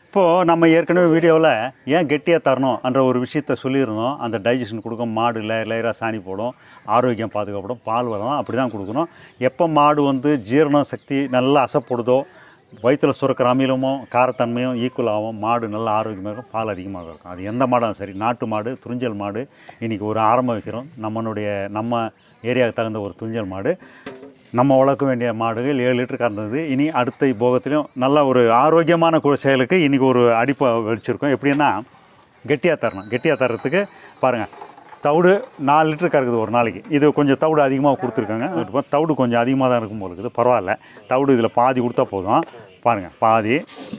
இப்போது நம்ம ஏற்கனவே வீடியோவில் ஏன் கெட்டியாக தரணும் என்ற ஒரு விஷயத்த சொல்லியிருந்தோம் அந்த டைஜஷன் கொடுக்கும் மாடு லேயர் லேயராக சாணி போடும் ஆரோக்கியம் பாதுகாப்படும் பால் வரும் அப்படி தான் கொடுக்கணும் எப்போ மாடு வந்து ஜீரண சக்தி நல்லா அசைப்படுதோ வயிற்றில் சுரக்கிற அமிலமும் காரத்தன்மையும் ஈக்குவல் ஆகும் மாடு நல்லா ஆரோக்கியமாக இருக்கும் பால் அதிகமாக இருக்கும் அது எந்த மாடும் சரி நாட்டு மாடு துறிஞ்சல் மாடு இன்றைக்கி ஒரு ஆரம்பம் வைக்கிறோம் நம்மளுடைய நம்ம ஏரியாவுக்கு தகுந்த ஒரு துறிஞ்சல் மாடு நம்ம வளர்க்க வேண்டிய மாடுகள் ஏழு லிட்டர் கறந்தது இனி அடுத்த போகத்திலையும் நல்ல ஒரு ஆரோக்கியமான கு- செயலுக்கு இன்றைக்கி ஒரு அடிப்பை வச்சிருக்கோம் எப்படின்னா கெட்டியாக தரணும் கெட்டியாக தர்றதுக்கு பாருங்கள் தவிடு நாலு லிட்டர் கறக்குது ஒரு நாளைக்கு இது கொஞ்சம் தவிடு அதிகமாக கொடுத்துருக்காங்க இப்போ தவிடு கொஞ்சம் அதிகமாக தான் இருக்கும் போல இருக்குது பரவாயில்ல தவிடு இதில் பாதி கொடுத்தா போதும் பாருங்கள் பாதி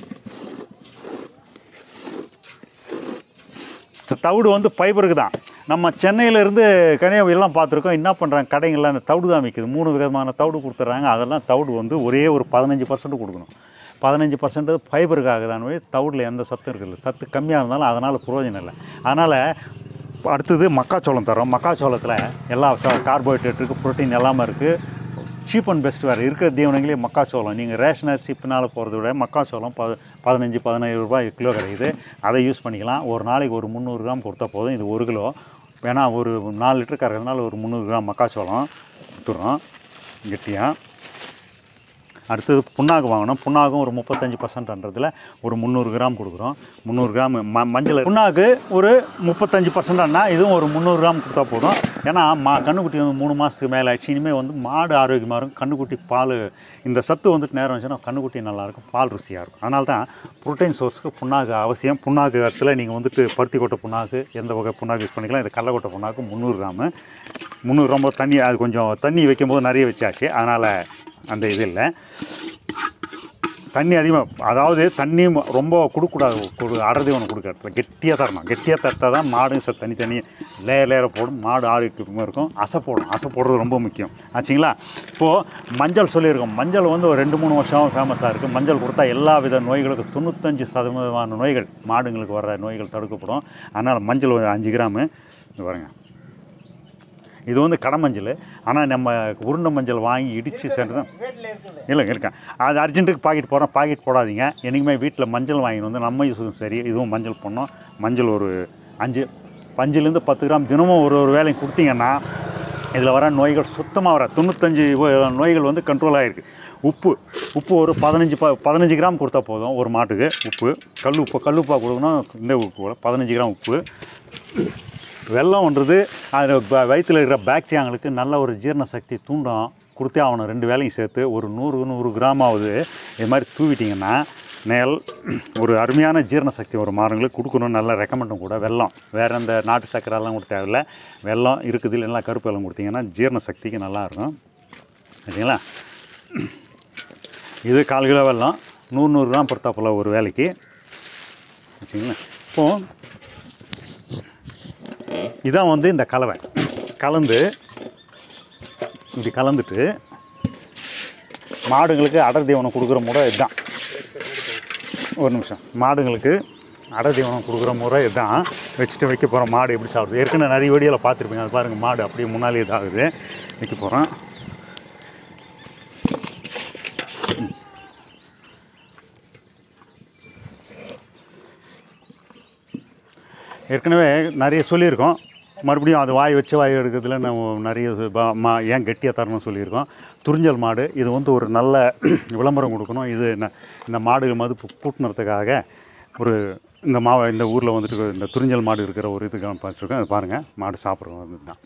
இந்த தவிடு வந்து ஃபைபருக்கு தான் நம்ம சென்னையிலேருந்து கன்னியாகுமரியெல்லாம் பார்த்துருக்கோம் என்ன பண்ணுறாங்க கடைங்களில் அந்த தவிடு தான் விற்குது மூணு விதமான தவிடு கொடுத்துட்றாங்க அதெல்லாம் தவிடு வந்து ஒரே ஒரு பதினஞ்சு பர்சன்ட் கொடுக்கணும் பதினஞ்சு பர்சன்ட் ஃபைபருக்காக தான் தவிடில் எந்த சத்தும் இருக்குது சத்து கம்மியாக இருந்தாலும் அதனால் பிரயோஜனம் இல்லை அதனால் அடுத்தது மக்காச்சோளம் தரோம் மக்காச்சோளத்தில் எல்லா கார்போஹைட்ரேட் இருக்குது ப்ரோட்டீன் எல்லாமே இருக்குது சீப் அண்ட் பெஸ்ட் வேறு இருக்கிற தீவனங்களே மக்காச்சோளம் நீங்கள் ரேஷன் அரிசி பின்னால் போகிறத விட மக்காச்சோளம் ப பதினஞ்சு பதினேழு ரூபாய் கிலோ கிடைக்குது அதை யூஸ் பண்ணிக்கலாம் ஒரு நாளைக்கு ஒரு முந்நூறு கிராம் கொடுத்தா போதும் இது ஒரு கிலோ வேணா ஒரு நாலு லிட்டர் கறக்கிறதுனால ஒரு முந்நூறு கிராம் மக்காச்சோளம் கொடுத்துட்றோம் கெட்டியாக அடுத்தது புண்ணாக்கு வாங்கணும் புண்ணாக்கும் ஒரு முப்பத்தஞ்சு பர்சன்ட்ன்றதுல ஒரு முந்நூறு கிராம் கொடுக்குறோம் முந்நூறு கிராம் ம மஞ்சள் புண்ணாக்கு ஒரு முப்பத்தஞ்சு பர்சன்ட்னா இதுவும் ஒரு முந்நூறு கிராம் கொடுத்தா போதும் ஏன்னா மா கண்ணுக்குட்டி வந்து மூணு மாதத்துக்கு மேலே ஆச்சு இனிமேல் வந்து மாடு ஆரோக்கியமாக இருக்கும் கண்ணுக்குட்டி பால் இந்த சத்து வந்துட்டு நேரம் வச்சுன்னா கண்ணுக்குட்டி நல்லாயிருக்கும் பால் ருசியாக இருக்கும் அதனால தான் ப்ரோட்டீன் சோர்ஸ்க்கு புண்ணாக்கு அவசியம் புண்ணாக்கு இடத்துல நீங்கள் வந்துட்டு பருத்தி கொட்டை புண்ணாக்கு எந்த வகை புண்ணாக்கு யூஸ் பண்ணிக்கலாம் இது கடலை கொட்டை புண்ணாக்கு முந்நூறு கிராமு முந்நூறு கிராம் தண்ணி அது கொஞ்சம் தண்ணி வைக்கும்போது நிறைய வச்சாச்சு அதனால் அந்த இது இல்லை தண்ணி அதிகமாக அதாவது தண்ணி ம- ரொம்ப கொடுக்கக்கூடாது கொடு அடர்த்தி ஒன்று கொடுக்க இடத்துல கெட்டியாக தரணும் கெட்டியாக தரத்தா தான் மாடு ச தனி தனி லேயர் லேயரை போடும் மாடு ஆரோக்கியமாக இருக்கும் அசை போடும் அசை போடுறது ரொம்ப முக்கியம் ஆச்சுங்களா இப்போது மஞ்சள் சொல்லியிருக்கோம் மஞ்சள் வந்து ஒரு ரெண்டு மூணு வருஷம் ஃபேமஸாக இருக்குது மஞ்சள் கொடுத்தா எல்லா வித நோய்களுக்கும் தொண்ணூத்தஞ்சு சதவீதமான நோய்கள் மாடுங்களுக்கு வர்ற நோய்கள் தடுக்கப்படும் அதனால் மஞ்சள் ஒரு அஞ்சு கிராமு இது பாருங்க இது வந்து கடை மஞ்சள் ஆனால் நம்ம உருண்டை மஞ்சள் வாங்கி இடித்து சேர்ந்து தான் இல்லை இருக்கேன் அது அர்ஜென்ட்டுக்கு பாக்கெட் போடுறோம் பாக்கெட் போடாதீங்க என்றைக்குமே வீட்டில் மஞ்சள் வாங்கிட்டு வந்து நம்ம யூஸுக்கும் சரி இதுவும் மஞ்சள் பண்ணோம் மஞ்சள் ஒரு அஞ்சு அஞ்சுலேருந்து பத்து கிராம் தினமும் ஒரு ஒரு வேலையும் கொடுத்தீங்கன்னா இதில் வர நோய்கள் சுத்தமாக வர தொண்ணூத்தஞ்சு வ- நோய்கள் வந்து கண்ட்ரோல் ஆகிருக்கு உப்பு உப்பு ஒரு பதினஞ்சு ப பதினஞ்சு கிராம் கொடுத்தா போதும் ஒரு மாட்டுக்கு உப்பு கல் உப்பு கல் உப்பாக கொடுக்கணும் இந்த உப்பு கூட பதினஞ்சு கிராம் உப்பு வெள்ளம்ன்றது அது ப- வயித்துல இருக்கிற பாக்டீரியாங்களுக்கு நல்ல ஒரு ஜீரண சக்தி தூண்டும் கொடுத்தே ஆகணும் ரெண்டு வேலையும் சேர்த்து ஒரு நூறு நூறு கிராமாவது இது மாதிரி தூவிட்டிங்கன்னா நெல் ஒரு அருமையான ஜீரண சக்தி ஒரு மாடுங்களுக்கு கொடுக்கணும் நல்ல ரெக்கமெண்டும் கூட வெல்லம் வேறு எந்த நாட்டு சக்கரைலாம் கூட தேவையில்ல வெல்லம் இருக்குது இல்லைன்னா கருப்பு வெல்லம் கொடுத்தீங்கன்னா ஜீரண சக்திக்கு நல்லா இருக்கும் சரிங்களா இது கால் கிலோ வெல்லம் நூறு நூறு கிராம் பொறுத்தாப்புல ஒரு வேலைக்கு வச்சுங்களேன் இப்போது இதான் வந்து இந்த கலவை கலந்து இப்படி கலந்துட்டு மாடுங்களுக்கு அடர் தீவனம் கொடுக்குற முறை இதுதான் ஒரு நிமிஷம் மாடுங்களுக்கு அடர் தீவனம் கொடுக்குற முறை இதுதான் வச்சுட்டு வைக்க போகிறோம் மாடு எப்படி சாப்பிடுது ஏற்கனவே நிறைய வீடியோவில் பார்த்துருப்பீங்க அது பாருங்கள் மாடு அப்படியே முன்னாலே இதாகுது வைக்க போகிறோம் ஏற்கனவே நிறைய சொல்லியிருக்கோம் மறுபடியும் அது வாய் வச்சு வாய் எடுக்கிறதுல நம்ம நிறைய இது ப- மா ஏன் கெட்டியாக தரணும்னு சொல்லியிருக்கோம் துறிஞ்சல் மாடு இது வந்து ஒரு நல்ல விளம்பரம் கொடுக்கணும் இது ந- இந்த மாடு மதிப்பு கூட்டினதுக்காக ஒரு இந்த மாவ இந்த ஊரில் வந்துட்டு இந்த துறிஞ்சல் மாடு இருக்கிற ஒரு இதுக்காக பார்த்துருக்கோம் அது பாருங்கள் மாடு சாப்பிட்றோம் இதுதான்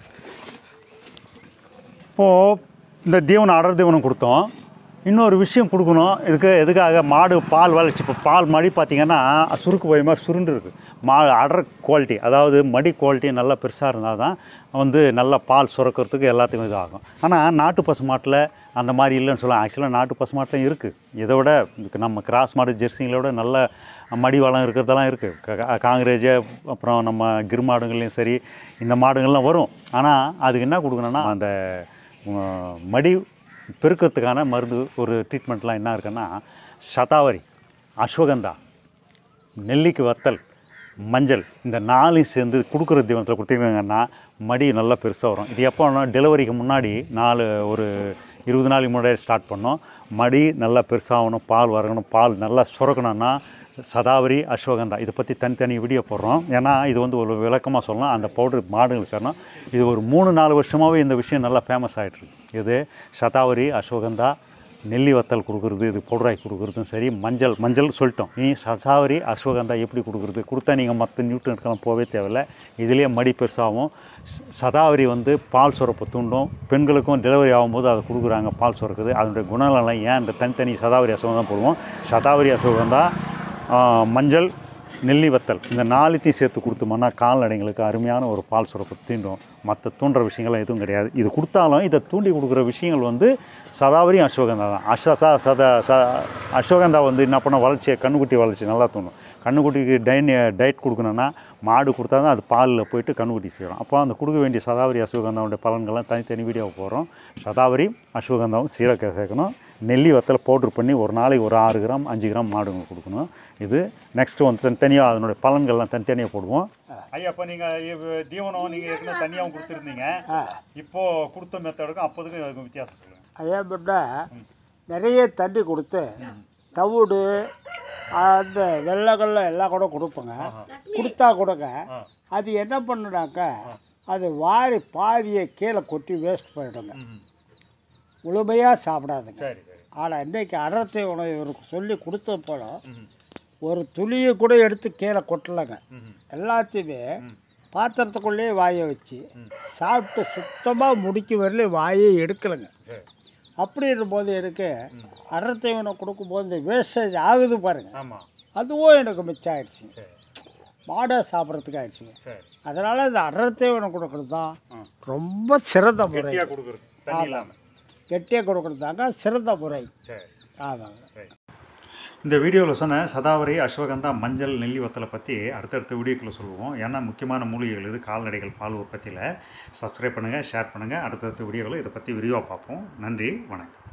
இப்போது இந்த தீவனம் அடர் தீவனம் கொடுத்தோம் இன்னொரு விஷயம் கொடுக்கணும் இதுக்கு எதுக்காக மாடு பால் வளர்ச்சி இப்போ பால் மடி பார்த்தீங்கன்னா சுருக்கு போய் மாதிரி சுருண்டு இருக்கு மா அடர் குவாலிட்டி அதாவது மடி குவாலிட்டி நல்லா பெருசாக இருந்தால் தான் வந்து நல்லா பால் சுரக்கிறதுக்கு எல்லாத்துக்கும் இதாகும் ஆனால் நாட்டு பசு மாட்டில் அந்த மாதிரி இல்லைன்னு சொல்லலாம் ஆக்சுவலாக நாட்டு பசு மாட்டில் இருக்குது இதை விட இதுக்கு நம்ம கிராஸ் மாடு ஜெர்சிங்களை விட நல்ல மடி வளம் இருக்கிறதெல்லாம் இருக்குது காங்கிரேஜ் அப்புறம் நம்ம கிர் மாடுங்கள்லையும் சரி இந்த மாடுங்கள்லாம் வரும் ஆனால் அதுக்கு என்ன கொடுக்கணும்னா அந்த உம், மடி பெருக்கிறதுக்கான மருந்து ஒரு ட்ரீட்மெண்ட்லாம் என்ன இருக்குன்னா சதாவரி அஸ்வகந்தா நெல்லிக்கு வத்தல் மஞ்சள் இந்த நாலையும் சேர்ந்து கொடுக்குற தீவனத்தில் கொடுத்தீங்கன்னா மடி நல்லா பெருசாக வரும் இது எப்போனா டெலிவரிக்கு முன்னாடி நாலு ஒரு இருபது நாளைக்கு முன்னாடி ஸ்டார்ட் பண்ணோம் மடி நல்லா பெருசாகணும் பால் வரணும் பால் நல்லா சுரக்கணும்னா சதாவரி அஸ்வகந்தா இதை பற்றி தனித்தனி வீடியோ போடுறோம் ஏன்னா இது வந்து ஒரு விளக்கமாக சொல்லலாம் அந்த பவுடர் மாடுங்களுக்கு சேரணும் இது ஒரு மூணு நாலு வருஷமாகவே இந்த விஷயம் நல்லா ஃபேமஸ் ஆகிட்டுருக்கு இது சதாவரி அஸ்வகந்தா நெல்லி வத்தல் கொடுக்குறது இது பவுடராய் கொடுக்குறதும் சரி மஞ்சள் மஞ்சள் சொல்லிட்டோம் இனி சசாவரி அஸ்வகந்தா எப்படி கொடுக்குறது கொடுத்தா நீங்கள் மற்ற நியூட்ரன்ட்கெல்லாம் போகவே தேவையில்ல இதுலேயே மடி பெருசாகும் ச- சதாவரி வந்து பால் சுரப்பு தூண்டும் பெண்களுக்கும் டெலிவரி ஆகும்போது அதை கொடுக்குறாங்க பால் சுரக்குது அதனுடைய குணநலம் ஏன் இந்த தனித்தனி சதாவரி அஸ்வகந்தா போடுவோம் சதாவரி அஸ்வகந்தா ஆ, மஞ்சள் நெல்லி வத்தல் இந்த நாலுத்தையும் சேர்த்து கொடுத்தோம்னா கால்நடைங்களுக்கு அருமையான ஒரு பால் சுரப்பு தீண்டும் மற்ற தூண்டுற விஷயங்கள்லாம் எதுவும் கிடையாது இது கொடுத்தாலும் இதை தூண்டி கொடுக்குற விஷயங்கள் வந்து சதாவரி அஸ்வகந்தா தான் அஸ்வசா சதா ச அஸ்வகந்தா வந்து என்ன பண்ண வளர்ச்சியை கண்ணுக்குட்டி வளர்ச்சி நல்லா தூண்டும் கண்ணுக்குட்டிக்கு டைன் டயட் கொடுக்கணுன்னா மாடு கொடுத்தா தான் அது பாலில் போயிட்டு கண்ணுக்குட்டி சேரும் அப்போ அந்த கொடுக்க வேண்டிய சதாவரி அஸ்வகந்தாவுடைய பலன்கள்லாம் தனித்தனி வீடியோ போகிறோம் சதாவரி அஸ்வகந்தாவும் சீரக சேர்க்கணும் நெல்லி வத்தலை பவுட்ரு பண்ணி ஒரு நாளைக்கு ஒரு ஆறு கிராம் அஞ்சு கிராம் மாடுங்க கொடுக்கணும் இது நெக்ஸ்ட்டு வந்து தனித்தனியாக அதனுடைய பலன்கள்லாம் தனித்தனியாக போடுவோம் ஐயா இப்போ நீங்கள் தீவனம் நீங்கள் ஏற்கனவே தனியாகவும் கொடுத்துருந்தீங்க ஆ இப்போது கொடுத்த மெத்தடுக்கும் அப்போதுக்கும் அதுக்கும் வித்தியாசம் சொல்லுங்கள் ஐயா பின்னா நிறைய தண்ணி கொடுத்து தவிடு அந்த வெள்ளைக்கல்ல எல்லாம் கூட கொடுப்பேங்க கொடுத்தா கொடுங்க அது என்ன பண்ணுனாக்கா அது வாரி பாதியை கீழே கொட்டி வேஸ்ட் பண்ணிடுங்க முழுமையாக சாப்பிடாதுங்க சரி சரி ஆனால் இன்றைக்கி அடர்த்தி உணவு இவருக்கு சொல்லி கொடுத்த போல ஒரு துளியை கூட எடுத்து கீழே கொட்டலைங்க எல்லாத்தையுமே பாத்திரத்துக்குள்ளேயே வாயை வச்சு சாப்பிட்டு சுத்தமாக முடிக்க வரலையும் வாயே எடுக்கலைங்க சரி அப்படி இருக்கும்போது எனக்கு அடர்த்தி உணவு கொடுக்கும்போது இந்த வேஸ்டேஜ் ஆகுது பாருங்க ஆமாம் அதுவும் எனக்கு மிச்சம் ஆயிடுச்சு சரி மாடை சாப்பிட்றதுக்கு ஆயிடுச்சுங்க சரி அதனால் இந்த அடர்த்தி உணவு கொடுக்குறது தான் ஆ. ரொம்ப சிறந்த முறை கெட்டியாக கொடுக்குறது தண்ணி இல்லாமல் கெட்டியாக கொடுக்குறது தாங்க சிறந்த முறை சரி ஆமாங்க இந்த வீடியோவில் சொன்ன சதாவரி அஸ்வகந்தா மஞ்சள் நெல்லி வத்தலை பற்றி அடுத்தடுத்த வீடியோக்களை சொல்லுவோம் ஏன்னா முக்கியமான மூலிகைகள் இது கால்நடைகள் பால் உற்பத்தியில் சப்ஸ்கிரைப் பண்ணுங்கள் ஷேர் பண்ணுங்கள் அடுத்தடுத்த வீடியோவில் இதை பற்றி விரிவாக பார்ப்போம் நன்றி வணக்கம்